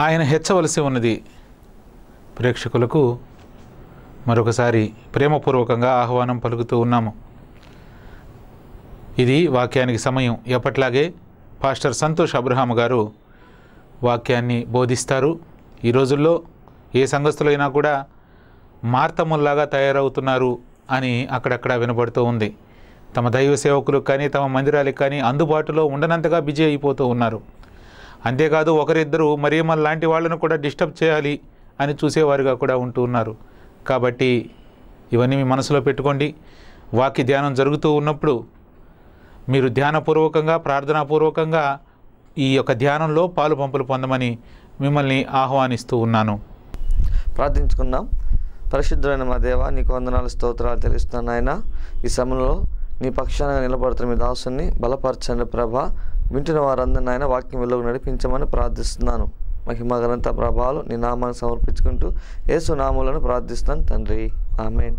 ఆయన హెచ్చవలసి ఉన్నది ప్రేక్షకులకు మరొకసారి ప్రేమపూర్వకంగా ఆహ్వానం పలుకుతూ ఉన్నాము ఇది వాక్యానికి సమయం ఎప్పట్లాగే పాస్టర్ సంతోష్ అబ్రహాం గారు వాక్యాన్ని బోధిస్తారు ఈ రోజుల్లో ఏ సంఘస్థులైనా కూడా మార్తముల్లాగా తయారవుతున్నారు అని అక్కడక్కడ వినబడుతూ ఉంది తమ దైవ సేవకులకు కానీ తమ మందిరాలకు కానీ అందుబాటులో ఉండనంతగా బిజీ అయిపోతూ ఉన్నారు అంతేకాదు ఒకరిద్దరు మరియమ్మల్ లాంటి వాళ్ళను కూడా డిస్టర్బ్ చేయాలి అని చూసేవారుగా కూడా ఉంటూ ఉన్నారు కాబట్టి ఇవన్నీ మీ మనసులో పెట్టుకోండి వాక్య ధ్యానం జరుగుతూ ఉన్నప్పుడు మీరు ధ్యానపూర్వకంగా ప్రార్థనాపూర్వకంగా ఈ యొక్క ధ్యానంలో పాలు పంపులు పొందమని మిమ్మల్ని ఆహ్వానిస్తూ ఉన్నాను ప్రార్థించుకుందాం పరిశుద్ధమైన మా దేవ నీకు వందనాలు స్తోత్రాలు తెలుస్తున్నాను నాయన ఈ సమయంలో నీ పక్షాన నిలబడుతున్న మీ దాసుని బలపరచండి ప్రభ వింటున్న వారందరిని ఆయన వాక్యం వెలుగు నడిపించమని ప్రార్థిస్తున్నాను మహిమ ఘనత ప్రభావాలు నీ నామాన్ని సమర్పించుకుంటూ యేసు నాములను ప్రార్థిస్తున్నాను తండ్రి ఆమెన్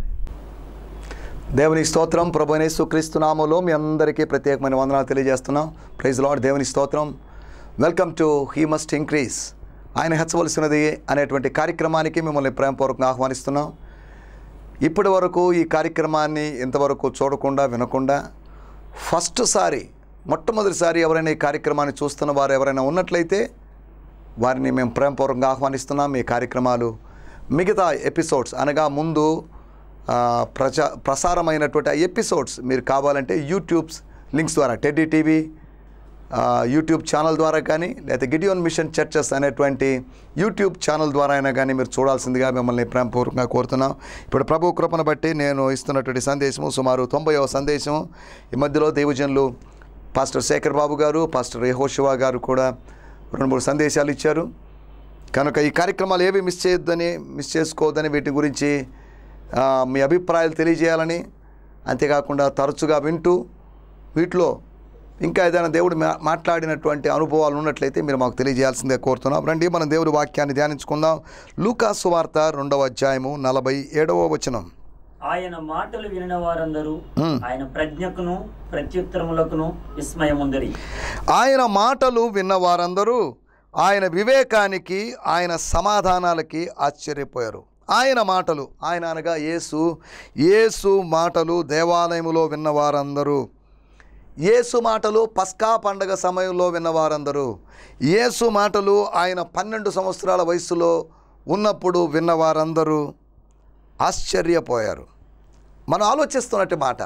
దేవుని స్తోత్రం ప్రభు యేసుక్రీస్తు నామములో మీ అందరికీ ప్రత్యేకమైన వందనాలు తెలియజేస్తున్నాం ప్రైజ్ లార్డ్ దేవుని స్తోత్రం welcome to he must increase ఆయన హెచ్చవలసినది అనేటువంటి కార్యక్రమానికి మిమ్మల్ని ప్రేమపూర్వకంగా ఆహ్వానిస్తున్నాం ఇప్పటి వరకు ఈ కార్యక్రమాన్ని ఇంతవరకు చూడకుండా వినకుండా ఫస్ట్ సారి మొట్టమొదటిసారి ఎవరైనా ఈ కార్యక్రమాన్ని చూస్తున్న వారు ఎవరైనా ఉన్నట్లయితే వారిని మేము ప్రేమపూర్వకంగా ఆహ్వానిస్తున్నాం ఈ కార్యక్రమాలు మిగతా ఎపిసోడ్స్ అనగా ముందు ఆ, ప్రచా ప్రసారమైనటువంటి ఆ ఎపిసోడ్స్ మీరు కావాలంటే యూట్యూబ్స్ లింక్స్ ద్వారా టెడ్డీ టీవీ ఆ, యూట్యూబ్ ఛానల్ ద్వారా కానీ లేదా గిడియోన్ మిషన్ చర్చెస్ అనేటువంటి యూట్యూబ్ ఛానల్ ద్వారా అయినా కానీ మీరు చూడాల్సిందిగా మిమ్మల్ని ప్రేమపూర్వకంగా కోరుతున్నాం ఇప్పుడు ప్రభు కృపను బట్టి నేను ఇస్తున్నటువంటి సందేశము సుమారు తొంభైవ సందేశం ఈ మధ్యలో దేవజనులు పాస్టర్ శేఖర్ బాబు గారు పాస్టర్ యహోశివా గారు కూడా రెండు మూడు సందేశాలు ఇచ్చారు కనుక ఈ కార్యక్రమాలు ఏవి మిస్ చేయొద్దని మిస్ చేసుకోవద్దని వీటి గురించి ఆ, మీ అభిప్రాయాలు తెలియజేయాలని అంతేకాకుండా తరచుగా వింటూ వీటిలో ఇంకా ఏదైనా దేవుడు మా- మాట్లాడినటువంటి అనుభవాలు ఉన్నట్లయితే మీరు మాకు తెలియజేయాల్సిందే కోరుతున్నాం రండి మనం దేవుడి వాక్యాన్ని ధ్యానించుకుందాం లూకాసు వార్త రెండవ అధ్యాయము నలభై ఏడవ వచనం ఆయన మాటలు వినిన వారందరూ మ్మ్. ఆయన ప్రజ్ఞకును ప్రత్యుత్తరములకును విస్మయముందరి ఆయన మాటలు విన్న వారందరూ ఆయన వివేకానికి ఆయన సమాధానాలకి ఆశ్చర్యపోయారు ఆయన మాటలు ఆయన అనగా యేసు యేసు మాటలు దేవాలయములో విన్న వారందరూ యేసు మాటలు పస్కా పండగ సమయంలో విన్న వారందరూ యేసు మాటలు ఆయన పన్నెండు సంవత్సరాల వయసులో ఉన్నప్పుడు విన్న వారందరూ ఆశ్చర్యపోయారు మనం ఆలోచిస్తున్నట్టు మాట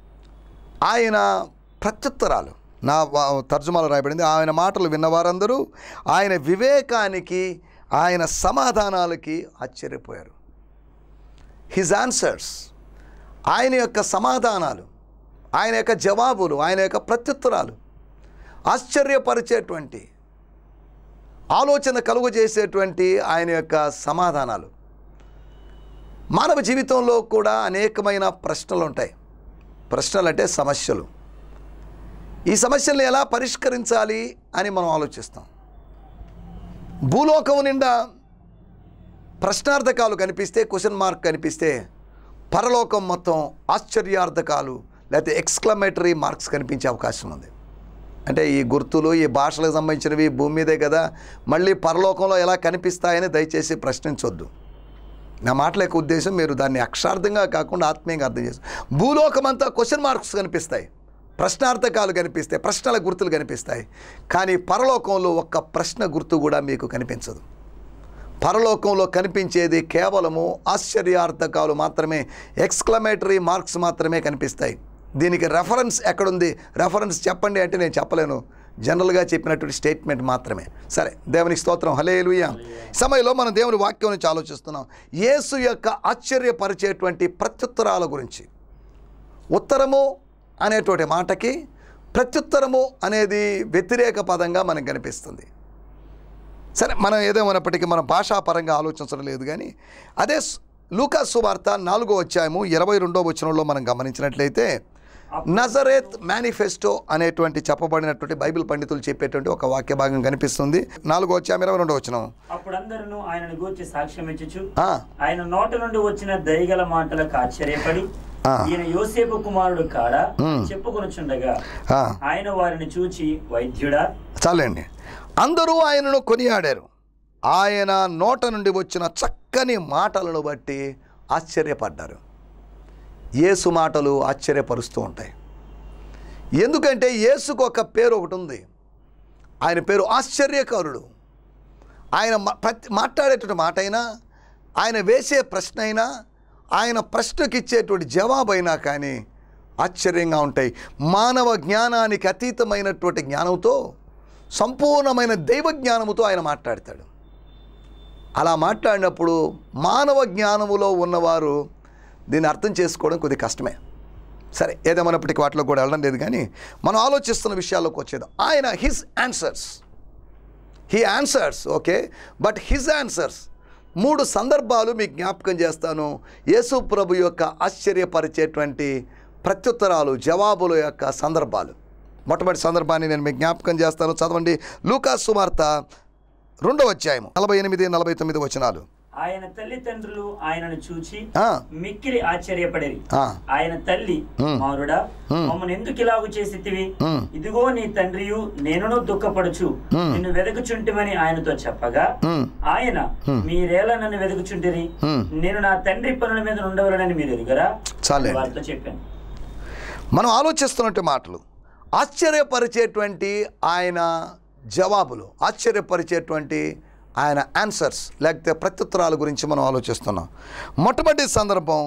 ఆయన ప్రత్యుత్తరాలు నా వా- తర్జుమాలో రాయబడింది ఆయన మాటలు విన్నవారందరూ ఆయన వివేకానికి ఆయన సమాధానాలకి ఆశ్చర్యపోయారు హిజ్ ఆన్సర్స్ ఆయన యొక్క సమాధానాలు ఆయన యొక్క జవాబులు ఆయన యొక్క ప్రత్యుత్తరాలు ఆశ్చర్యపరిచేటువంటి ఆలోచన కలుగు చేసేటువంటి ఆయన యొక్క సమాధానాలు మానవ జీవితంలో కూడా అనేకమైన ప్రశ్నలు ఉంటాయి ప్రశ్నలు అంటే సమస్యలు ఈ సమస్యల్ని ఎలా పరిష్కరించాలి అని మనం ఆలోచిస్తాం భూలోకం నిండా ప్రశ్నార్థకాలు కనిపిస్తే క్వశ్చన్ మార్క్ కనిపిస్తే పరలోకం మొత్తం ఆశ్చర్యార్థకాలు లేకపోతే ఎక్స్క్లమేటరీ మార్క్స్ కనిపించే అవకాశం ఉంది అంటే ఈ గుర్తులు ఈ భాషలకు సంబంధించినవి భూమి మీదే కదా మళ్ళీ పరలోకంలో ఎలా కనిపిస్తాయని దయచేసి ప్రశ్నించొద్దు నా మాటల యొక్క ఉద్దేశం మీరు దాన్ని అక్షార్థంగా కాకుండా ఆత్మీయంగా అర్థం చేస్తారు భూలోకమంతా క్వశ్చన్ మార్క్స్ కనిపిస్తాయి ప్రశ్నార్థకాలు కనిపిస్తాయి ప్రశ్నల గుర్తులు కనిపిస్తాయి కానీ పరలోకంలో ఒక్క ప్రశ్న గుర్తు కూడా మీకు కనిపించదు పరలోకంలో కనిపించేది కేవలము ఆశ్చర్యార్థకాలు మాత్రమే ఎక్స్క్లమేటరీ మార్క్స్ మాత్రమే కనిపిస్తాయి దీనికి రెఫరెన్స్ ఎక్కడుంది రెఫరెన్స్ చెప్పండి అంటే నేను చెప్పలేను జనరల్గా చెప్పినటువంటి స్టేట్మెంట్ మాత్రమే సరే దేవునికి స్తోత్రం హలేలుయ సమయంలో మనం దేవుని వాక్యం నుంచి ఆలోచిస్తున్నాం యేసు యొక్క ఆశ్చర్యపరిచేటువంటి ప్రత్యుత్తరాల గురించి ఉత్తరము అనేటువంటి మాటకి ప్రత్యుత్తరము అనేది వ్యతిరేక పదంగా మనకు కనిపిస్తుంది సరే మనం ఏదేమైనప్పటికీ మనం భాషాపరంగా ఆలోచించడం లేదు కానీ అదే స్- లూకా సువార్త నాలుగో అధ్యాయము ఇరవై రెండో వచనంలో మనం గమనించినట్లయితే నజరేత్ మేనిఫెస్టో అనేటువంటి చెప్పబడినటువంటి బైబిల్ పండితులు చెప్పేటువంటి ఒక వాక్య భాగం కనిపిస్తుంది నాలుగో అధ్యాయం ఇరవై రెండో వచనం అప్పుడందరూ ఆయనను గూర్చి సాక్ష్యం ఇచ్చుచు ఆ, ఆయన నోట నుండి వచ్చిన దయగల మాటలకు ఆశ్చర్యపడి ఆ. ఈయన యోసేపు కుమారుడు కాడ మ్. చెప్పుకొనుచుండగా ఆ, ఆయన వారిని చూచి వైద్యుడా చాలండి అందరూ ఆయనను కొనియాడారు ఆయన నోట నుండి వచ్చిన చక్కని మాటలను బట్టి ఆశ్చర్యపడ్డారు యేసు మాటలు ఆశ్చర్యపరుస్తూ ఉంటాయి ఎందుకంటే యేసుకు ఒక పేరు ఒకటి ఉంది ఆయన పేరు ఆశ్చర్యకారుడు ఆయన మా- ప్రతి మాట్లాడేటువంటి మాట అయినా ఆయన వేసే ప్రశ్న అయినా ఆయన ప్రశ్నకి ఇచ్చేటువంటి జవాబు అయినా కానీ ఆశ్చర్యంగా ఉంటాయి మానవ జ్ఞానానికి అతీతమైనటువంటి జ్ఞానంతో సంపూర్ణమైన దైవ జ్ఞానముతో ఆయన మాట్లాడతాడు అలా మాట్లాడినప్పుడు మానవ జ్ఞానములో ఉన్నవారు దీన్ని అర్థం చేసుకోవడం కొద్ది కష్టమే సరే ఏదేమైనప్పటికీ వాటిలో కూడా వెళ్ళడం లేదు కానీ మనం ఆలోచిస్తున్న విషయాల్లోకి వచ్చేది ఆయన his answers he answers okay but his answers మూడు సందర్భాలు మీకు జ్ఞాపకం చేస్తాను యేసు ప్రభు యొక్క ఆశ్చర్యపరిచేటువంటి ప్రత్యుత్తరాలు జవాబుల యొక్క సందర్భాలు మొట్టమొదటి సందర్భాన్ని నేను మీకు జ్ఞాపకం చేస్తాను చదవండి లూకా సువార్త రెండవ అధ్యాయము నలభై ఎనిమిది నలభై తొమ్మిది వచనాలు ఆయన తల్లిదండ్రులు ఆయనను చూచి ఆ, మిక్కిలి ఆశ్చర్యపడేది ఆ, ఆయన తల్లి హ్మ్. మారుడా హ్మ్. మమ్మల్ని ఎందుకు ఇలాగు చేసితివి హ్మ్. ఇదిగో నీ తండ్రియు నేనును దుఃఖపడుచు హ్మ్. నిన్ను వెదకుచుంటిమని ఆయనతో చెప్పగా హ్మ్. ఆయన మీరేలా నన్ను వెదకుచుంటిరి హ్మ్. నేను నా తండ్రి పనుల మీద ఉండవలనని మీరు ఎరుగరా చాలండి. అని వారితో చెప్పాను మనం ఆలోచిస్తున్నట్టు మాటలు ఆశ్చర్యపరిచేటువంటి ఆయన జవాబులు ఆశ్చర్యపరిచేటువంటి ఆయన ఆన్సర్స్ లేకపోతే ప్రత్యుత్తరాల గురించి మనం ఆలోచిస్తున్నాం మొట్టమొదటి సందర్భం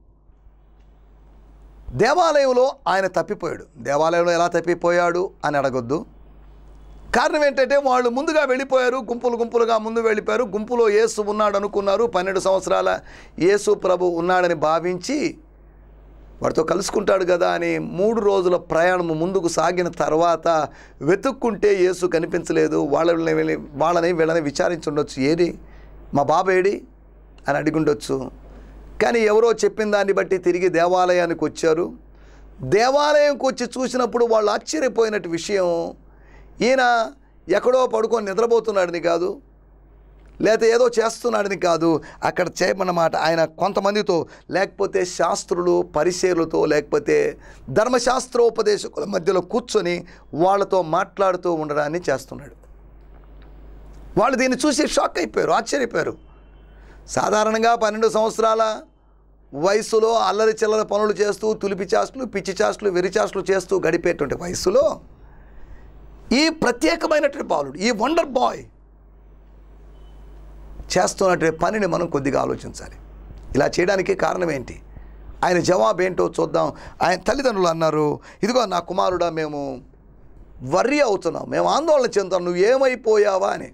దేవాలయంలో ఆయన తప్పిపోయాడు దేవాలయంలో ఎలా తప్పిపోయాడు అని అడగొద్దు కారణం ఏంటంటే వాళ్ళు ముందుగా వెళ్ళిపోయారు గుంపులు గుంపులుగా ముందు వెళ్ళిపోయారు గుంపులో యేసు ఉన్నాడు అనుకున్నారు పన్నెండు సంవత్సరాల యేసు ప్రభు ఉన్నాడని భావించి వాడితో కలుసుకుంటాడు కదా అని మూడు రోజుల ప్రయాణం ముందుకు సాగిన తర్వాత వెతుక్కుంటే యేసు కనిపించలేదు వాళ్ళని వెళ్ళి- వాళ్ళని వీళ్ళని విచారించుండొచ్చు ఏది మా బాబు ఏడి అని అడిగుండొచ్చు కానీ ఎవరో చెప్పిన దాన్ని బట్టి తిరిగి దేవాలయానికి వచ్చారు దేవాలయంకి వచ్చి చూసినప్పుడు వాళ్ళు ఆశ్చర్యపోయినట్టు విషయం ఈయన ఎక్కడో పడుకొని నిద్రపోతున్నాడని కాదు లేకపోతే ఏదో చేస్తున్నాడని కాదు అక్కడ చేయమన్నమాట ఆయన కొంతమందితో లేకపోతే శాస్త్రులు పరిశీలుతో లేకపోతే ధర్మశాస్త్రోపదేశకుల మధ్యలో కూర్చొని వాళ్ళతో మాట్లాడుతూ ఉండడాన్ని చేస్తున్నాడు వాళ్ళు దీన్ని చూసి షాక్ అయిపోయారు ఆశ్చర్యపోయారు సాధారణంగా పన్నెండు సంవత్సరాల వయసులో అల్లరి చిల్లర పనులు చేస్తూ తులిపి చాస్తులు పిచ్చి చాస్తులు వెరి చాస్తులు చేస్తూ గడిపేటువంటి వయసులో ఈ ప్రత్యేకమైనటువంటి బాలుడు ఈ వండర్ బాయ్ చేస్తున్నటువంటి పనిని మనం కొద్దిగా ఆలోచించాలి ఇలా చేయడానికి కారణం ఏంటి ఆయన జవాబు ఏంటో చూద్దాం ఆయన తల్లిదండ్రులు అన్నారు ఇదిగో నా కుమారుడా మేము వర్రీ అవుతున్నాం మేము ఆందోళన చెందుతాం నువ్వు ఏమైపోయావా అని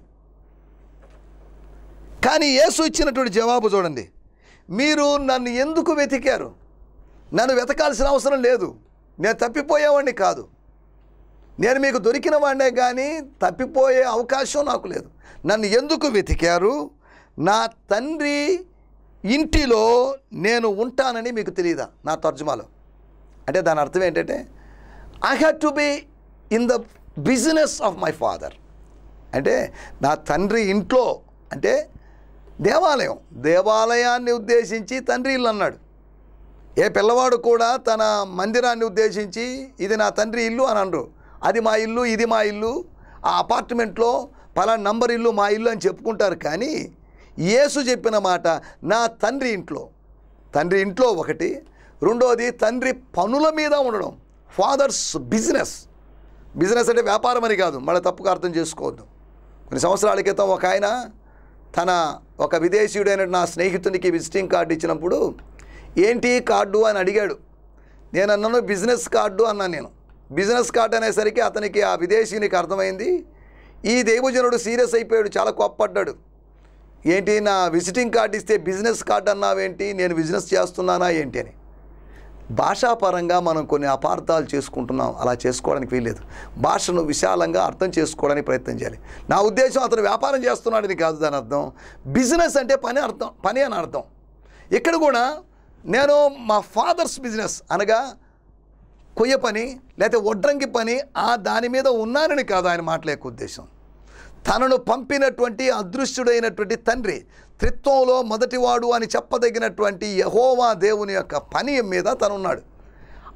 కానీ యేసు ఇచ్చినటువంటి జవాబు చూడండి మీరు నన్ను ఎందుకు వెతికారు నన్ను వెతకాల్సిన అవసరం లేదు నేను తప్పిపోయేవాడిని కాదు నేను మీకు దొరికిన వాడినే కానీ తప్పిపోయే అవకాశం నాకు లేదు నన్ను ఎందుకు వెతికారు నా తండ్రి ఇంటిలో నేను ఉంటానని మీకు తెలియదా నా తర్జుమాలో అంటే దాని అర్థం ఏంటంటే I have to be in the business of my father అంటే నా తండ్రి ఇంట్లో అంటే దేవాలయం దేవాలయాన్ని ఉద్దేశించి తండ్రి ఇల్లు అన్నాడు ఏ పిల్లవాడు కూడా తన మందిరాన్ని ఉద్దేశించి ఇది నా తండ్రి ఇల్లు అని అనరు అది మా ఇల్లు ఇది మా ఇల్లు ఆ అపార్ట్మెంట్లో పలానా నంబర్ ఇల్లు మా ఇల్లు అని చెప్పుకుంటారు కానీ యేసు చెప్పిన మాట నా తండ్రి ఇంట్లో తండ్రి ఇంట్లో ఒకటి రెండోది తండ్రి పనుల మీద ఉండడం ఫాదర్స్ బిజినెస్ బిజినెస్ అంటే వ్యాపారం అని కాదు మళ్ళీ తప్పుగా అర్థం చేసుకోవద్దు కొన్ని సంవత్సరాల క్రితం ఒక ఆయన తన ఒక విదేశీయుడైన నా స్నేహితునికి విజిటింగ్ కార్డు ఇచ్చినప్పుడు ఏంటి కార్డు అని అడిగాడు నేను అన్నాను బిజినెస్ కార్డు అన్నాను నేను బిజినెస్ కార్డు అనేసరికి అతనికి ఆ విదేశీయునికి అర్థమైంది ఈ దేవజనుడు సీరియస్ అయిపోయాడు చాలా కోప్పడ్డాడు ఏంటి నా విజిటింగ్ కార్డు ఇస్తే బిజినెస్ కార్డు అన్నావేంటి నేను బిజినెస్ చేస్తున్నానా ఏంటి అని భాషాపరంగా మనం కొన్ని అపార్థాలు చేసుకుంటున్నాం అలా చేసుకోవడానికి వీల్లేదు భాషను విశాలంగా అర్థం చేసుకోవడానికి ప్రయత్నం చేయాలి నా ఉద్దేశం అతను వ్యాపారం చేస్తున్నాడని కాదు దాని అర్థం బిజినెస్ అంటే పని అర్థం పని అని అర్థం ఇక్కడ కూడా నేను మా ఫాదర్స్ బిజినెస్ అనగా కొయ్య పని లేకపోతే వడ్రంగి పని ఆ దాని మీద ఉన్నానని కాదు ఆయన మాట్లాడే ఉద్దేశం తనను పంపినటువంటి అదృశ్యుడైనటువంటి తండ్రి త్రిత్వంలో మొదటివాడు అని చెప్పదగినటువంటి యహోవా దేవుని యొక్క పని మీద తనున్నాడు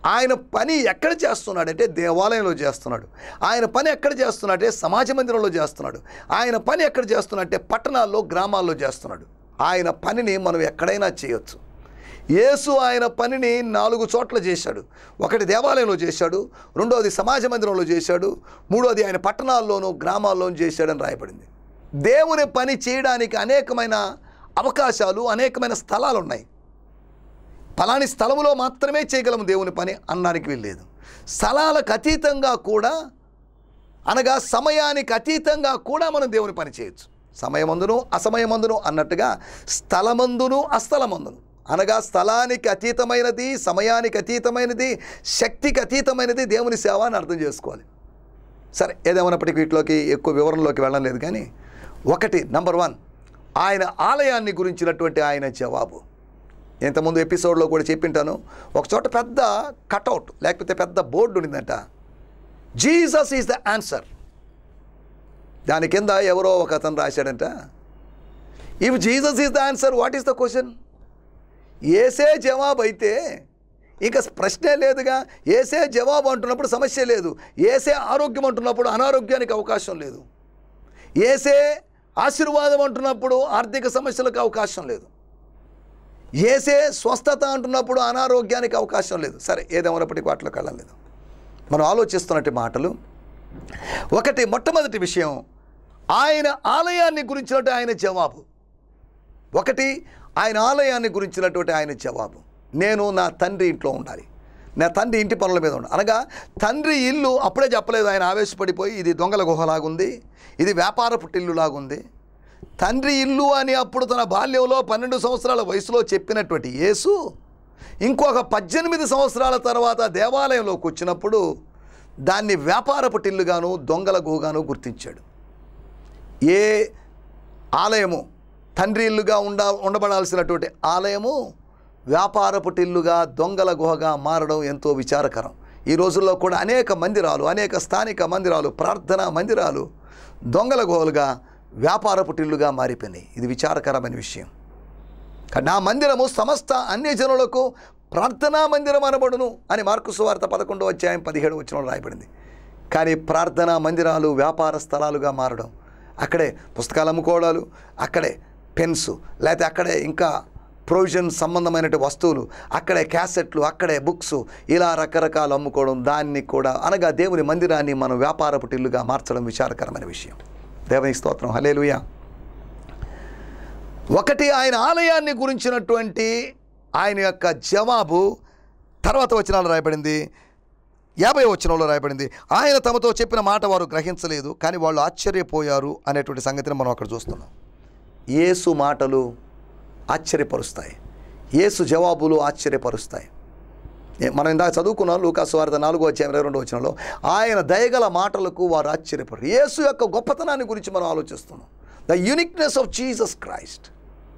ఆయన పని ఎక్కడ చేస్తున్నాడంటే దేవాలయంలో చేస్తున్నాడు ఆయన పని ఎక్కడ చేస్తున్నాడంటే సమాజ మందిరంలో చేస్తున్నాడు ఆయన పని ఎక్కడ చేస్తున్నాడంటే పట్టణాల్లో గ్రామాల్లో చేస్తున్నాడు ఆయన పనిని మనం ఎక్కడైనా చేయొచ్చు యేసు ఆయన పనిని నాలుగు చోట్ల చేశాడు ఒకటి దేవాలయంలో చేశాడు రెండోది సమాజ మందిరంలో చేశాడు మూడోది ఆయన పట్టణాల్లోనూ గ్రామాల్లోనూ చేశాడని రాయబడింది దేవుని పని చేయడానికి అనేకమైన అవకాశాలు అనేకమైన స్థలాలు ఉన్నాయి పలాని స్థలములో మాత్రమే చేయగలము దేవుని పని అనడానికి వీల్లేదు స్థలాలకు అతీతంగా కూడా అనగా సమయానికి అతీతంగా కూడా మనం దేవుని పని చేయొచ్చు సమయమందును అసమయమందును అన్నట్టుగా స్థలమందును అస్థలమందును అనగా స్థలానికి అతీతమైనది సమయానికి అతీతమైనది శక్తికి అతీతమైనది దేవుని సేవ అని అర్థం చేసుకోవాలి సరే ఏదేమన్నప్పటికీ వీటిలోకి ఎక్కువ వివరంలోకి వెళ్ళడం లేదు కానీ ఒకటి నంబర్ వన్ ఆయన ఆలయాన్ని గురించినటువంటి ఆయన జవాబు ఇంతకుముందు ఎపిసోడ్లో కూడా చెప్పింటాను ఒక చోట పెద్ద కటౌట్ లేకపోతే పెద్ద బోర్డు ఉండిందంట జీసస్ ఈజ్ ద ఆన్సర్ దాని కింద ఎవరో ఒక అతను రాశాడంట if Jesus is the answer what is the question ఏసే జవాబు అయితే ఇంకా ప్రశ్నే లేదుగా ఏసే జవాబు అంటున్నప్పుడు సమస్య లేదు ఏసే ఆరోగ్యం అంటున్నప్పుడు అనారోగ్యానికి అవకాశం లేదు ఏసే ఆశీర్వాదం అంటున్నప్పుడు ఆర్థిక సమస్యలకు అవకాశం లేదు ఏసే స్వస్థత అంటున్నప్పుడు అనారోగ్యానికి అవకాశం లేదు సరే ఏదేమన్నప్పటికీ వాటిలోకి వెళ్ళలేదు మనం ఆలోచిస్తున్నట్టు మాటలు ఒకటి మొట్టమొదటి విషయం ఆయన ఆలయాన్ని గురించినట్టు ఆయన జవాబు ఒకటి ఆయన ఆలయాన్ని గురించినటువంటి ఆయన జవాబు నేను నా తండ్రి ఇంట్లో ఉండాలి నా తండ్రి ఇంటి పనుల మీద ఉండాలి అనగా తండ్రి ఇల్లు అప్పుడే చెప్పలేదు ఆయన ఆవేశపడిపోయి ఇది దొంగల గుహలాగుంది ఇది వ్యాపారపు టిల్లులాగుంది తండ్రి ఇల్లు అని అప్పుడు తన బాల్యంలో పన్నెండు సంవత్సరాల వయసులో చెప్పినటువంటి యేసు ఇంకొక పద్దెనిమిది సంవత్సరాల తర్వాత దేవాలయంలోకి వచ్చినప్పుడు దాన్ని వ్యాపారపు టిల్లుగాను దొంగల గుహగాను గుర్తించాడు ఏ ఆలయము తండ్రి ఇల్లుగా ఉండ ఉండబడాల్సినటువంటి ఆలయము వ్యాపారపు టిల్లుగా దొంగల గుహగా మారడం ఎంతో విచారకరం ఈ రోజుల్లో కూడా అనేక మందిరాలు అనేక స్థానిక మందిరాలు ప్రార్థనా మందిరాలు దొంగల గుహలుగా వ్యాపారపు టిల్లుగా మారిపోయినాయి ఇది విచారకరమైన విషయం కానీ నా మందిరము సమస్త అన్య జనులకు ప్రార్థనా మందిరం అనబడును అని మార్కు సువార్త పదకొండో అధ్యాయం పదిహేడు వచ్చిన రాయబడింది కానీ ప్రార్థనా మందిరాలు వ్యాపార స్థలాలుగా మారడం అక్కడే పుస్తకాలు అమ్ముకోవడాలు అక్కడే పెన్స్ లేకపోతే అక్కడే ఇంకా ప్రొవిజన్ సంబంధమైనటువంటి వస్తువులు అక్కడే క్యాసెట్లు అక్కడే బుక్స్ ఇలా రకరకాలు అమ్ముకోవడం దాన్ని కూడా అనగా దేవుని మందిరాన్ని మనం వ్యాపారపు టిల్లుగా మార్చడం విచారకరమైన విషయం దేవునికి స్తోత్రం హలేలుయా ఒకటి ఆయన ఆలయాన్ని గురించినటువంటి ఆయన యొక్క జవాబు తర్వాత వచనాలు రాయబడింది యాభై వచనంలో రాయబడింది ఆయన తమతో చెప్పిన మాట వారు గ్రహించలేదు కానీ వాళ్ళు ఆశ్చర్యపోయారు అనేటువంటి సంగతిని మనం అక్కడ చూస్తున్నాం యేసు మాటలు ఆశ్చర్యపరుస్తాయి యేసు జవాబులు ఆశ్చర్యపరుస్తాయి ఏ- మనం ఇందాక చదువుకున్నాం లూకాసు వార్త నాలుగో అధ్యాయం ఇరవై రెండో వచనంలో ఆయన దయగల మాటలకు వారు ఆశ్చర్యపడరు యేసు యొక్క గొప్పతనాన్ని గురించి మనం ఆలోచిస్తున్నాం the uniqueness of Jesus Christ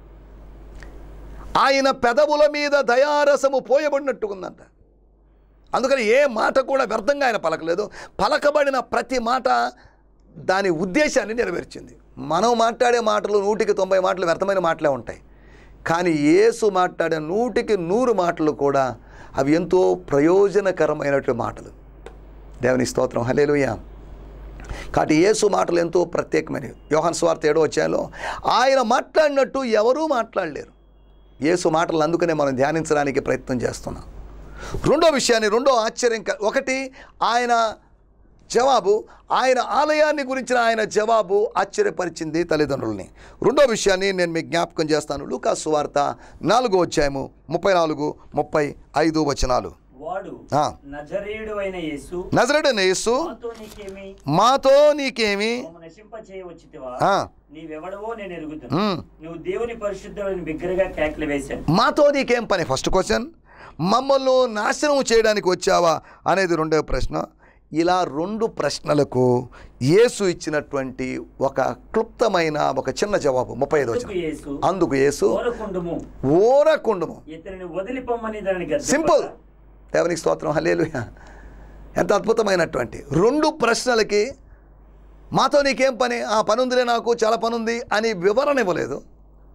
ఆయన పెదవుల మీద దయారసము పోయబడినట్టుకుందంట అందుకని ఏ మాట కూడా వ్యర్థంగా ఆయన పలకలేదు పలకబడిన ప్రతి మాట దాని ఉద్దేశాన్ని నెరవేర్చింది మనం మాట్లాడే మాటలు నూటికి తొంభై మాటలు వ్యర్థమైన మాటలే ఉంటాయి కానీ యేసు మాట్లాడే నూటికి నూరు మాటలు కూడా అవి ఎంతో ప్రయోజనకరమైనటువంటి మాటలు దేవుని స్తోత్రం హలేలుయా కాబట్టి యేసు మాటలు ఎంతో ప్రత్యేకమైనవి యోహన్ స్వార్థ ఏడో వచ్చాయలో ఆయన మాట్లాడినట్టు ఎవరూ మాట్లాడలేరు యేసు మాటలు అందుకనే మనం ధ్యానించడానికి ప్రయత్నం చేస్తున్నాం రెండో విషయాన్ని రెండో ఆశ్చర్యం క- ఒకటి ఆయన జవాబు ఆయన ఆలయాన్ని గురించిన ఆయన జవాబు ఆశ్చర్యపరిచింది తల్లిదండ్రుల్ని రెండో విషయాన్ని నేను మీకు జ్ఞాపకం చేస్తాను లూకా సువార్త నాలుగో అధ్యాయము ముప్పై నాలుగు ముప్పై ఐదు వచనాలు వాడు ఆ. నజరేయుడు అయిన యేసు నజరడైన యేసు మాతో నీకేమి మాతో నీకేమి మమ్ము నశింప చేయవచ్చితివా ఆ, నీవెవడవో నేను ఎరుగుతున్నా ఉమ్, నువ్వు దేవుని పరిశుద్ధులని బిగ్గరగా కేకలు వేశాను మాతో నీకేం పని ఫస్ట్ క్వశ్చన్ మమ్మల్ని నాశనం చేయడానికి వచ్చావా అనేది రెండవ ప్రశ్న ఇలా రెండు ప్రశ్నలకు యేసు ఇచ్చినటువంటి ఒక క్లుప్తమైన ఒక చిన్న జవాబు ముప్పై ఐదు అందుకు వచ్చిన యేసు అందుకు యేసు ఓరకుండుము ఓరకుండము ఇతనిని వదిలిపోమ్మని దాని సింపుల్ దేవునికి స్తోత్రం హల్లేలుయా ఎంత అద్భుతమైనటువంటి రెండు ప్రశ్నలకి మాతో నీకేం పని ఆ పని ఉందిలే నాకు చాలా పని ఉంది అని వివరణ ఇవ్వలేదు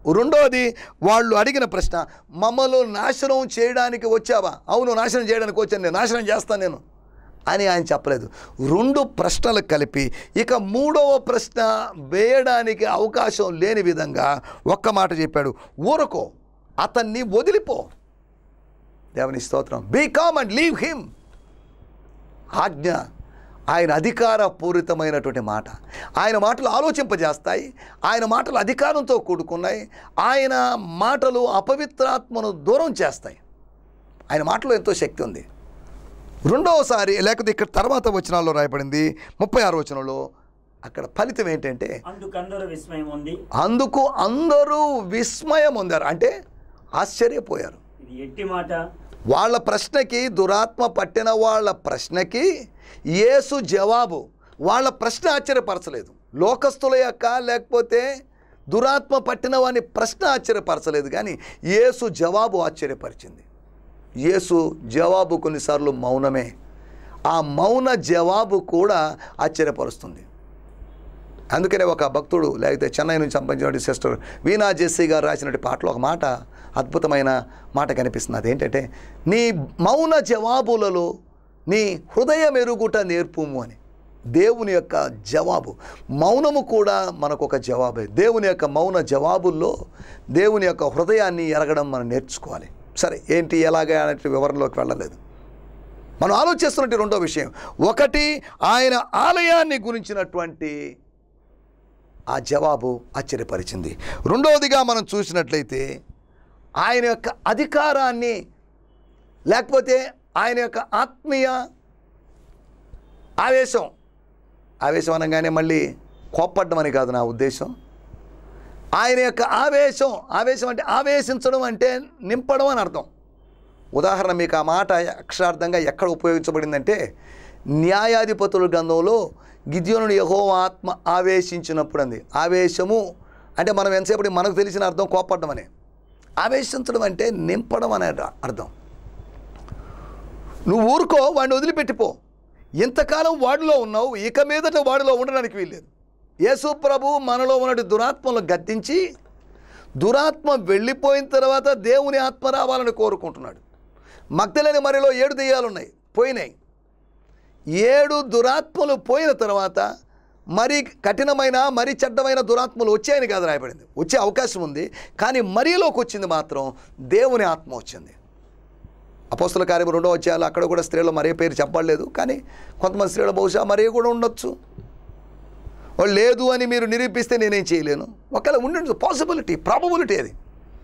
రెండవది వాళ్ళు అడిగిన ప్రశ్న మమ్మల్ని నాశనం చేయడానికి వచ్చావా అవును నాశనం చేయడానికి వచ్చాను నేను నాశనం చేస్తాను నేను అని ఆయన చెప్పలేదు రెండు ప్రశ్నలు కలిపి ఇక మూడవ ప్రశ్న వేయడానికి అవకాశం లేని విధంగా ఒక్క మాట చెప్పాడు ఊరకో అతన్ని వదిలిపో దేవుని స్తోత్రం be calm and leave him ఆజ్ఞ ఆయన అధికారపూరితమైనటువంటి మాట ఆయన మాటలు ఆలోచింపజేస్తాయి ఆయన మాటలు అధికారంతో కూడుకున్నాయి ఆయన మాటలు అపవిత్రాత్మను దూరం చేస్తాయి ఆయన మాటలో ఎంతో శక్తి ఉంది రెండవసారి లేకపోతే ఇక్కడ తర్వాత వచనాల్లో రాయబడింది ముప్పై ఆరు వచనంలో అక్కడ ఫలితం ఏంటంటే అందుకందరూ విస్మయం ఉంది అందుకు అందరూ విస్మయం పొందారు అంటే ఆశ్చర్యపోయారు ఇది ఎట్టి మాట వాళ్ళ ప్రశ్నకి దురాత్మ పట్టిన వాళ్ళ ప్రశ్నకి యేసు జవాబు వాళ్ళ ప్రశ్న ఆశ్చర్యపరచలేదు లోకస్తుల యొక్క లేకపోతే దురాత్మ పట్టిన వాని ప్రశ్న ఆశ్చర్యపరచలేదు కానీ యేసు జవాబు ఆశ్చర్యపరిచింది యేసు జవాబు కొన్నిసార్లు మౌనమే ఆ మౌన జవాబు కూడా ఆశ్చర్యపరుస్తుంది అందుకనే ఒక భక్తుడు లేకపోతే చెన్నై నుంచి సంబంధించిన సిస్టర్ వీణా జెస్సీ గారు రాసినటువంటి పాటలో ఒక మాట అద్భుతమైన మాట కనిపిస్తుంది అదేంటంటే నీ మౌన జవాబులలో నీ హృదయం ఎరుగుట నేర్పుము అని దేవుని యొక్క జవాబు మౌనము కూడా మనకు ఒక జవాబే దేవుని యొక్క మౌన జవాబుల్లో దేవుని యొక్క హృదయాన్ని ఎరగడం మనం నేర్చుకోవాలి సరే ఏంటి ఎలాగా అనే వివరణలోకి వెళ్ళలేదు మనం ఆలోచిస్తున్నటువంటి రెండో విషయం ఒకటి ఆయన ఆలయాన్ని గురించినటువంటి ఆ జవాబు ఆశ్చర్యపరిచింది రెండవదిగా మనం చూసినట్లయితే ఆయన యొక్క అధికారాన్ని లేకపోతే ఆయన యొక్క ఆత్మీయ ఆవేశం ఆవేశం అనగానే మళ్ళీ కోప్పడ్డం అని కాదు నా ఉద్దేశం ఆయన యొక్క ఆవేశం ఆవేశం అంటే ఆవేశించడం అంటే నింపడం అని అర్థం ఉదాహరణ మీకు ఆ మాట అక్షరార్థంగా ఎక్కడ ఉపయోగించబడిందంటే న్యాయాధిపతుల గ్రంథంలో గిద్యోనుడు యహో ఆత్మ ఆవేశించినప్పుడు అంది ఆవేశము అంటే మనం ఎంతసేపటి మనకు తెలిసిన అర్థం కోపడడం అనే ఆవేశించడం అంటే నింపడం అనే అర్థం నువ్వు ఊరుకో వాడిని వదిలిపెట్టిపో ఇంతకాలం వాడిలో ఉన్నావు ఇక మీదట వాడిలో ఉండడానికి వీల్లేదు యేసు ప్రభు మనలో ఉన్నటి దురాత్మలను గద్దించి దురాత్మ వెళ్ళిపోయిన తర్వాత దేవుని ఆత్మ రావాలని కోరుకుంటున్నాడు మగ్ధలేని మరిలో ఏడు దెయ్యాలు ఉన్నాయి పోయినాయి ఏడు దురాత్మలు పోయిన తర్వాత మరి కఠినమైన మరి చెడ్డమైన దురాత్మలు వచ్చాయని కాదు రాయబడింది వచ్చే అవకాశం ఉంది కానీ మరీలోకి వచ్చింది మాత్రం దేవుని ఆత్మ వచ్చింది అపోస్తుల కార్యం రెండో వచ్చేయాలి అక్కడ కూడా స్త్రీలు మరే పేరు చెప్పలేదు కానీ కొంతమంది స్త్రీలు బహుశా మరీ కూడా ఉండొచ్చు వాళ్ళు లేదు అని మీరు నిరూపిస్తే నేనేం చేయలేను ఒకవేళ ఉండి పాసిబిలిటీ ప్రాబబిలిటీ అది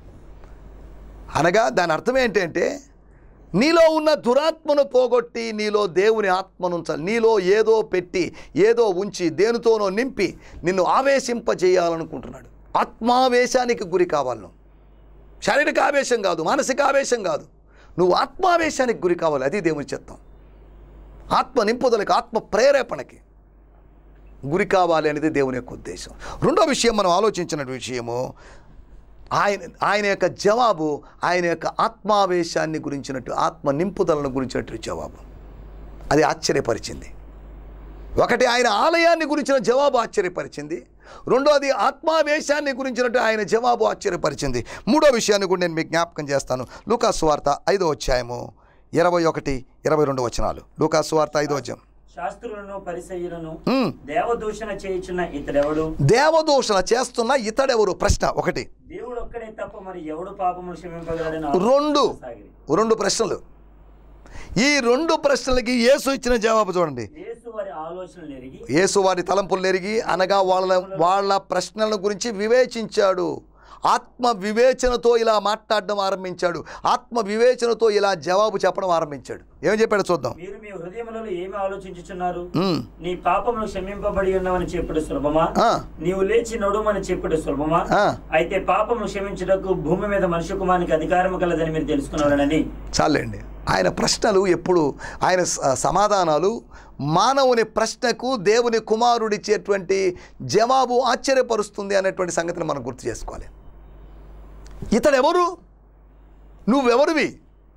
అనగా దాని అర్థం ఏంటంటే నీలో ఉన్న దురాత్మను పోగొట్టి నీలో దేవుని ఆత్మను ఉంచాలి నీలో ఏదో పెట్టి ఏదో ఉంచి దేనితోనో నింపి నిన్ను ఆవేశింపజేయాలనుకుంటున్నాడు ఆత్మావేశానికి గురి కావాలి నువ్వు శారీరక ఆవేశం కాదు మానసిక ఆవేశం కాదు నువ్వు ఆత్మావేశానికి గురి కావాలి అది దేవుని చిత్తం ఆత్మ నింపుదలకి ఆత్మ ప్రేరేపణకి గురి కావాలి అనేది దేవుని యొక్క ఉద్దేశం రెండో విషయం మనం ఆలోచించిన విషయము ఆయన ఆయన యొక్క జవాబు ఆయన యొక్క ఆత్మావేశాన్ని గురించినట్టు ఆత్మ నింపుదలను గురించినట్టు జవాబు అది ఆశ్చర్యపరిచింది ఒకటి ఆయన ఆలయాన్ని గురించిన జవాబు ఆశ్చర్యపరిచింది రెండోది ఆత్మావేశాన్ని గురించినట్టు ఆయన జవాబు ఆశ్చర్యపరిచింది మూడో విషయాన్ని కూడా నేను మీకు జ్ఞాపకం చేస్తాను లూకాసు వార్త ఐదో అధ్యాయము ఇరవై ఒకటి ఇరవై రెండు వచనాలు లూకాసు వార్త ఐదో అధ్యాయం శాస్త్రులను పరిసయ్యులను ఉమ్. దేవదూషణ చేయుచున్న ఇతడెవడు దేవదూషణ చేస్తున్న ఇతడెవరు ప్రశ్న ఒకటి దేవుడు ఒక్కడే తప్ప మరి ఎవడు పాపములు క్షమింపగలడని రెండు సాగిరి రెండు ప్రశ్నలు ఈ రెండు ప్రశ్నలకి యేసు ఇచ్చిన జవాబు చూడండి యేసు వారి ఆలోచనలు ఎరిగి యేసు వారి తలంపులు ఎరిగి అనగా వాళ్ళ వాళ్ళ ప్రశ్నల గురించి వివేచించాడు ఆత్మ వివేచనతో ఇలా మాట్లాడడం ఆరంభించాడు ఆత్మ వివేచనతో ఇలా జవాబు చెప్పడం ఆరంభించాడు ఏం చెప్పాడు చూద్దాం మీరు మీ హృదయములలో ఏమి ఆలోచించుచున్నారు ఉమ్, నీ పాపములు క్షమింపబడి ఉన్నవని చెప్పుడు సులభమా ఆ, నీవు లేచి నడుమని చెప్పుడు సులభమా ఆ. అయితే పాపము క్షమించుటకు భూమి మీద మనుష్య కుమానికి అధికారం కలదని మీరు తెలుసుకున్నారని చాలండి ఆయన ప్రశ్నలు ఎప్పుడు ఆయన స- సమాధానాలు మానవుని ప్రశ్నకు దేవుని కుమారుడిచ్చేటువంటి జవాబు ఆశ్చర్యపరుస్తుంది అనేటువంటి సంగతిని మనం గుర్తు చేసుకోవాలి ఇతడెవరు నువ్వెవరివి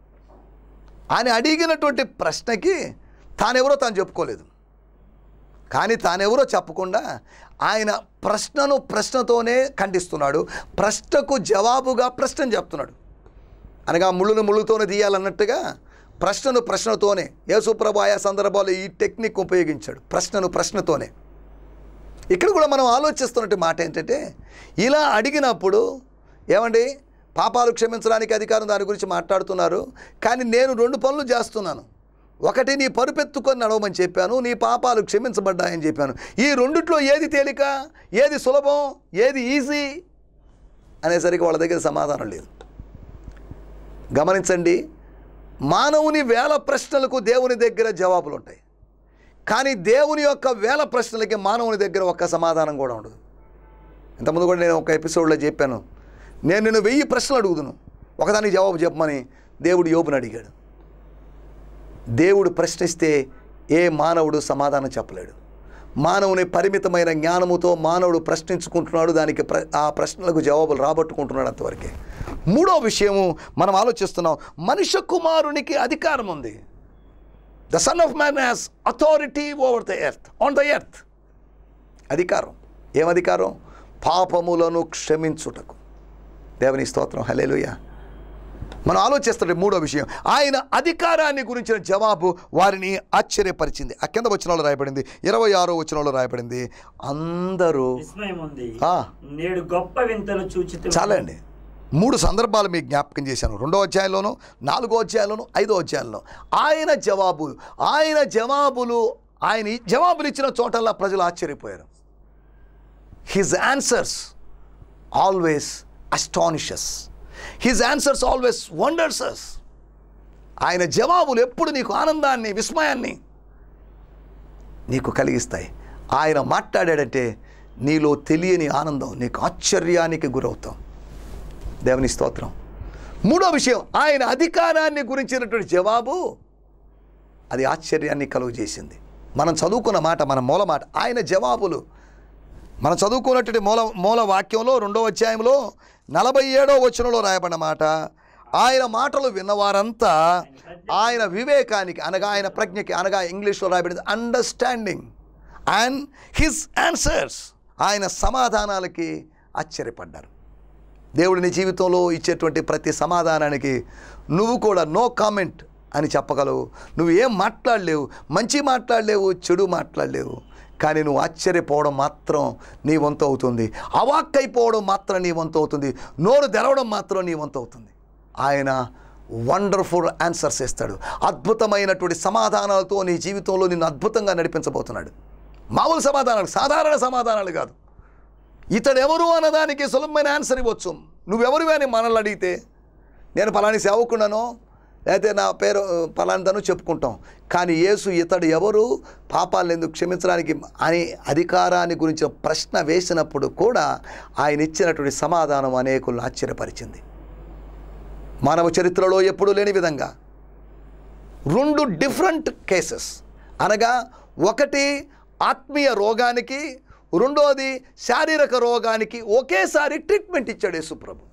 ఆయన అడిగినటువంటి ప్రశ్నకి తానెవరో తాను చెప్పుకోలేదు కానీ తానెవరో చెప్పకుండా ఆయన ప్రశ్నను ప్రశ్నతోనే ఖండిస్తున్నాడు ప్రశ్నకు జవాబుగా ప్రశ్నను చెప్తున్నాడు అనగా ముళ్ళును ముళ్ళుతోనే తీయాలన్నట్టుగా ప్రశ్నను ప్రశ్నతోనే యేసుప్రభు ఆయా సందర్భాల్లో ఈ టెక్నిక్ ఉపయోగించాడు ప్రశ్నను ప్రశ్నతోనే ఇక్కడ కూడా మనం ఆలోచిస్తున్నట్టు మాట ఏంటంటే ఇలా అడిగినప్పుడు ఏమండి పాపాలు క్షమించడానికి అధికారం దాని గురించి మాట్లాడుతున్నారు కానీ నేను రెండు పనులు చేస్తున్నాను ఒకటి నీ పరుపెత్తుకొని నడవమని చెప్పాను నీ పాపాలు క్షమించబడ్డాయని చెప్పాను ఈ రెండిట్లో ఏది తేలిక ఏది సులభం ఏది ఈజీ అనేసరికి వాళ్ళ దగ్గర సమాధానం లేదు గమనించండి మానవుని వేల ప్రశ్నలకు దేవుని దగ్గర జవాబులు ఉంటాయి కానీ దేవుని యొక్క వేల ప్రశ్నలకి మానవుని దగ్గర ఒక్క సమాధానం కూడా ఉండదు ఇంతకుముందు కూడా నేను ఒక ఎపిసోడ్లో చెప్పాను నేను నిన్ను వెయ్యి ప్రశ్నలు అడుగుదును ఒకదానికి జవాబు చెప్పమని దేవుడు యోబుని అడిగాడు దేవుడు ప్రశ్నిస్తే ఏ మానవుడు సమాధానం చెప్పలేడు మానవుని పరిమితమైన జ్ఞానముతో మానవుడు ప్రశ్నించుకుంటున్నాడు దానికి ప్ర ఆ ప్రశ్నలకు జవాబులు రాబట్టుకుంటున్నాడు అంతవరకే మూడో విషయము మనం ఆలోచిస్తున్నాం మనుష్య కుమారునికి అధికారం ఉంది the son of man has authority over the earth on the earth అధికారం ఏం అధికారం పాపములను క్షమించుటకు దేవుని స్తోత్రం హలేలుయ మనం ఆలోచిస్తుంటే మూడో విషయం ఆయన అధికారాన్ని గురించిన జవాబు వారిని ఆశ్చర్యపరిచింది ఆ కింద వచనంలో రాయబడింది ఇరవై ఆరో వచనంలో రాయబడింది అందరూ విస్మయం ఉంది ఆ. నేడు గొప్ప వింతలు చూచి చాలండి మూడు సందర్భాలు మీకు జ్ఞాపకం చేశాను రెండో అధ్యాయంలోను నాలుగో అధ్యాయంలోను ఐదో అధ్యాయంలో ఆయన జవాబు ఆయన జవాబులు ఆయన ఈ జవాబులు ఇచ్చిన చోటల్లా ప్రజలు ఆశ్చర్యపోయారు his answers always astonishes his answers always wondrous ఆయన జవాబులు ఎప్పుడు నీకు ఆనందాన్ని విస్మయాన్ని నీకు కలిగిస్తాయి ఆయన మాట్లాడాడంటే నీలో తెలియని ఆనందం నీకు ఆశ్చర్యానికి గురవుతాం దేవుని స్తోత్రం మూడో విషయం ఆయన అధికారాన్ని గురించినటువంటి జవాబు అది ఆశ్చర్యాన్ని కలుగజేసింది మనం చదువుకున్న మాట మన మూల మాట ఆయన జవాబులు మనం చదువుకున్నటువంటి మూల మూల వాక్యంలో రెండో అధ్యాయంలో నలభై ఏడో వచనంలో రాయబడిన మాట ఆయన మాటలు విన్నవారంతా ఆయన వివేకానికి అనగా ఆయన ప్రజ్ఞకి అనగా ఇంగ్లీష్లో రాయబడింది అండర్స్టాండింగ్ అండ్ హిస్ ఆన్సర్స్ ఆయన సమాధానాలకి ఆశ్చర్యపడ్డారు దేవుడు నీ జీవితంలో ఇచ్చేటువంటి ప్రతి సమాధానానికి నువ్వు కూడా నో కామెంట్ అని చెప్పగలవు నువ్వు ఏం మాట్లాడలేవు మంచి మాట్లాడలేవు చెడు మాట్లాడలేవు కానీ నువ్వు ఆశ్చర్యపోవడం మాత్రం నీ వంతు అవుతుంది అవాక్కైపోవడం మాత్రం నీ వంతు అవుతుంది నోరు తెరవడం మాత్రం నీ వంతు అవుతుంది ఆయన వండర్ఫుల్ ఆన్సర్స్ ఇస్తాడు అద్భుతమైనటువంటి సమాధానాలతో నీ జీవితంలో నిన్ను అద్భుతంగా నడిపించబోతున్నాడు మామూలు సమాధానాలు సాధారణ సమాధానాలు కాదు ఇతడు ఎవరు అన్నదానికి సులభమైన ఆన్సర్ ఇవ్వచ్చు నువ్వెవరు అని మనల్ని అడిగితే నేను పలాని సేవకున్నాను లేకపోతే నా పేరు పలానిదను చెప్పుకుంటాం కానీ యేసు ఇతడు ఎవరు పాపాలను ఎందుకు క్షమించడానికి అని అధికారాన్ని గురించి ప్రశ్న వేసినప్పుడు కూడా ఆయన ఇచ్చినటువంటి సమాధానం అనేకులను ఆశ్చర్యపరిచింది మానవ చరిత్రలో ఎప్పుడూ లేని విధంగా రెండు డిఫరెంట్ కేసెస్ అనగా ఒకటి ఆత్మీయ రోగానికి రెండోది శారీరక రోగానికి ఒకేసారి ట్రీట్మెంట్ ఇచ్చాడు యేసుప్రభు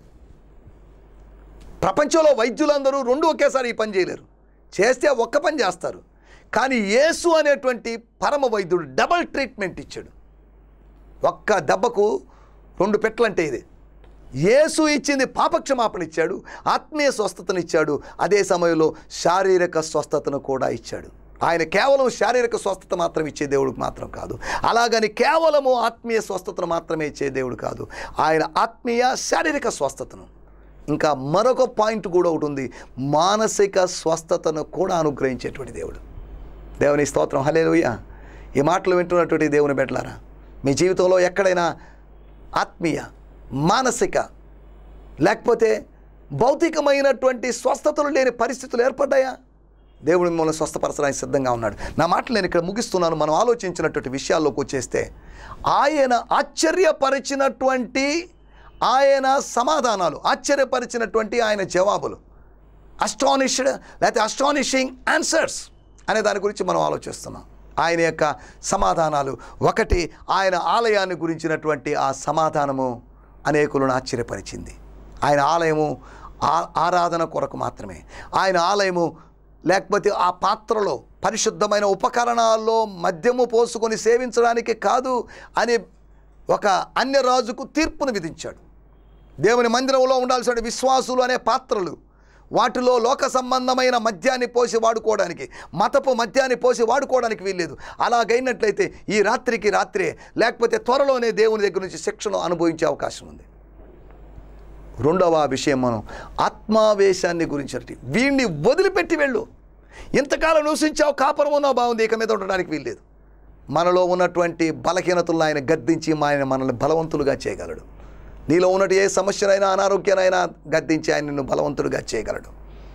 ప్రపంచంలో వైద్యులందరూ రెండు ఒకేసారి ఈ పని చేయలేరు చేస్తే ఒక్క పని చేస్తారు కానీ యేసు అనేటువంటి పరమ వైద్యుడు డబల్ ట్రీట్మెంట్ ఇచ్చాడు ఒక్క దెబ్బకు రెండు పెట్లంటే ఇది యేసు ఇచ్చింది పాపక్షమాపణ ఇచ్చాడు ఆత్మీయ స్వస్థతను ఇచ్చాడు అదే సమయంలో శారీరక స్వస్థతను కూడా ఇచ్చాడు ఆయన కేవలం శారీరక స్వస్థత మాత్రం ఇచ్చే దేవుడు మాత్రం కాదు అలాగని కేవలము ఆత్మీయ స్వస్థతను మాత్రమే ఇచ్చే దేవుడు కాదు ఆయన ఆత్మీయ శారీరక స్వస్థతను ఇంకా మరొక పాయింట్ కూడా ఒకటి ఉంది మానసిక స్వస్థతను కూడా అనుగ్రహించేటువంటి దేవుడు దేవుని స్తోత్రం హలేలుయ్య ఈ మాటలు వింటున్నటువంటి దేవుని బిడ్డలారా మీ జీవితంలో ఎక్కడైనా ఆత్మీయ మానసిక లేకపోతే భౌతికమైనటువంటి స్వస్థతలు లేని పరిస్థితులు ఏర్పడ్డాయా దేవుడు మిమ్మల్ని స్వస్థపరచడానికి సిద్ధంగా ఉన్నాడు నా మాటలు నేను ఇక్కడ ముగిస్తున్నాను మనం ఆలోచించినటువంటి విషయాల్లోకి వచ్చేస్తే ఆయన ఆశ్చర్యపరిచినటువంటి ఆయన సమాధానాలు ఆశ్చర్యపరిచినటువంటి ఆయన జవాబులు అస్టానిష్డ్ లేకపోతే అస్టానిషింగ్ ఆన్సర్స్ అనే దాని గురించి మనం ఆలోచిస్తున్నాం ఆయన యొక్క సమాధానాలు ఒకటి ఆయన ఆలయాన్ని గురించినటువంటి ఆ సమాధానము అనేకులను ఆశ్చర్యపరిచింది ఆయన ఆలయము ఆ ఆరాధన కొరకు మాత్రమే ఆయన ఆలయము లేకపోతే ఆ పాత్రలో పరిశుద్ధమైన ఉపకరణాల్లో మద్యము పోసుకొని సేవించడానికి కాదు అని ఒక అన్య రాజుకు తీర్పును విధించాడు దేవుని మందిరంలో ఉండాల్సిన విశ్వాసులు అనే పాత్రలు వాటిలో లోక సంబంధమైన మద్యాన్ని పోసి వాడుకోవడానికి మతపు మద్యాన్ని పోసి వాడుకోవడానికి వీల్లేదు అలాగైనట్లయితే ఈ రాత్రికి రాత్రే లేకపోతే త్వరలోనే దేవుని దగ్గర నుంచి శిక్షను అనుభవించే అవకాశం ఉంది రెండవ విషయం మనం ఆత్మావేశాన్ని గురించి వీడిని వదిలిపెట్టి వెళ్ళు ఇంతకాలం నివసించావు కాపురం ఉన్నావు బాగుంది ఇక మీద ఉండడానికి వీల్లేదు మనలో ఉన్నటువంటి బలహీనతలను ఆయన గద్దించి ఆయన మనల్ని బలవంతులుగా చేయగలడు నీలో ఉన్నట్టు ఏ సమస్యనైనా అనారోగ్యానైనా గద్దించి ఆయన నిన్ను బలవంతులుగా చేయగలడు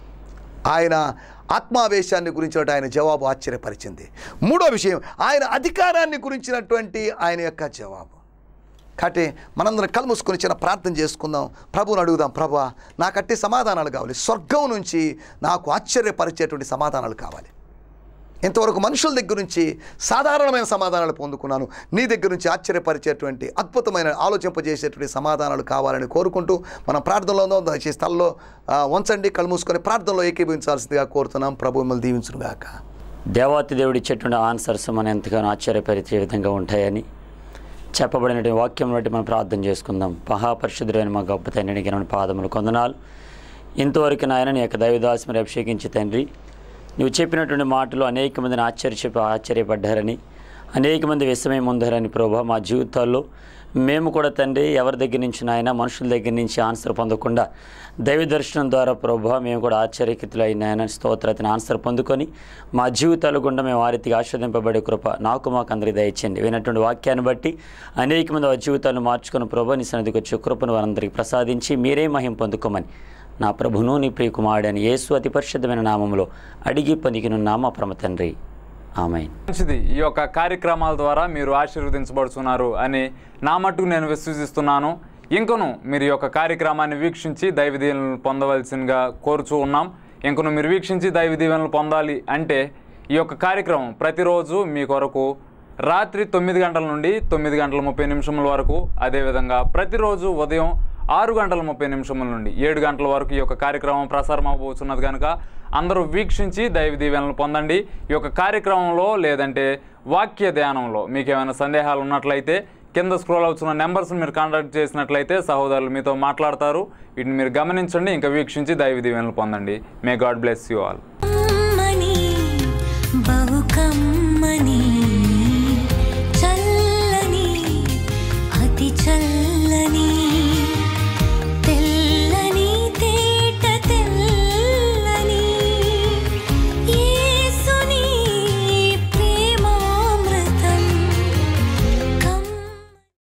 ఆయన ఆత్మావేశాన్ని గురించినట్టు ఆయన జవాబు ఆశ్చర్యపరిచింది మూడో విషయం ఆయన అధికారాన్ని గురించినటువంటి ఆయన యొక్క జవాబు కాబట్టి మనందరం కళ్ళు మూసుకొని చిన్న ప్రార్థన చేసుకుందాం ప్రభువుని అడుగుదాం ప్రభా నాకు అట్టి సమాధానాలు కావాలి స్వర్గం నుంచి నాకు ఆశ్చర్యపరిచేటువంటి సమాధానాలు కావాలి ఇంతవరకు మనుషుల దగ్గర నుంచి సాధారణమైన సమాధానాలు పొందుకున్నాను నీ దగ్గర నుంచి ఆశ్చర్యపరిచేటువంటి అద్భుతమైన ఆలోచింపజేసేటువంటి సమాధానాలు కావాలని కోరుకుంటూ మనం ప్రార్థనలో ఉందాం దయచేసి స్థలంలో ఆ, ఉంచండి కళ్ళు మూసుకొని ప్రార్థనలో ఏకీభవించాల్సిందిగా కోరుతున్నాం ప్రభు మిమ్మల్ని దీవించునుగాక దేవాతి దేవుడు ఇచ్చేటువంటి ఆన్సర్స్ మన ఎంతగానో ఆశ్చర్యపరిచే విధంగా ఉంటాయని చెప్పబడినటువంటి వాక్యం బట్టి మనం ప్రార్థన చేసుకుందాం మహాపరిశుద్ధులైన మా గొప్ప తండ్రిని గిరణ పాదములు కొందనాలు ఇంతవరకు నాయన నీ యొక్క దైవదాస్మని అభిషేకించి తండ్రి నువ్వు చెప్పినటువంటి మాటలు అనేక మందిని ఆశ్చర్య ఆశ్చర్యపడ్డారని అనేక మంది విషమై ముందారని ప్రభా మా జీవితాల్లో మేము కూడా తండ్రి ఎవరి దగ్గర నుంచి నాయన మనుషుల దగ్గర నుంచి ఆన్సర్ పొందకుండా దైవ దర్శనం ద్వారా ప్రభా మేము కూడా ఆశ్చర్యకృతులు అయిన స్తోత్రతని ఆన్సర్ పొందుకొని మా జీవితాల గుండా మేము ఆ రీతిగా ఆస్వాదింపబడే కృప నాకు మాకు అందరికి దయచేయండి వినటువంటి వాక్యాన్ని బట్టి అనేక మంది వారి జీవితాలను మార్చుకున్న ప్రభా నీ సన్నిధికి వచ్చే కృపను వారందరికీ ప్రసాదించి మీరే మహిం పొందుకోమని నా ప్రభును నీ ప్రియకుమారుడని యేసు అతి పరిశుద్ధమైన నామంలో అడిగి పొందికినున్నా మా ప్రమ తండ్రి ఆమెన్ మంచిది ఈ యొక్క కార్యక్రమాల ద్వారా మీరు ఆశీర్వదించబడుతున్నారు అని నా మట్టుకు నేను విశ్వసిస్తున్నాను ఇంకను మీరు ఈ యొక్క కార్యక్రమాన్ని వీక్షించి దైవ దీవెనలు పొందవలసిందిగా కోరుచూ ఉన్నాం ఇంకను మీరు వీక్షించి దైవ దీవెనలు పొందాలి అంటే ఈ యొక్క కార్యక్రమం ప్రతిరోజు మీ కొరకు రాత్రి తొమ్మిది గంటల నుండి తొమ్మిది గంటల ముప్పై నిమిషముల వరకు అదేవిధంగా ప్రతిరోజు ఉదయం ఆరు గంటల ముప్పై నిమిషముల నుండి ఏడు గంటల వరకు ఈ యొక్క కార్యక్రమం ప్రసారం అవబోతున్నది కనుక అందరూ వీక్షించి దైవ దీవెనలు పొందండి ఈ యొక్క కార్యక్రమంలో లేదంటే వాక్య ధ్యానంలో మీకు ఏమైనా సందేహాలు ఉన్నట్లయితే కింద స్క్రోల్ అవుతున్న నెంబర్స్ మీరు కాంటాక్ట్ చేసినట్లయితే సహోదరులు మీతో మాట్లాడతారు వీటిని మీరు గమనించండి ఇంకా వీక్షించి దైవ దీవెనలు పొందండి may God bless you all కమ్మని బహు కమ్మని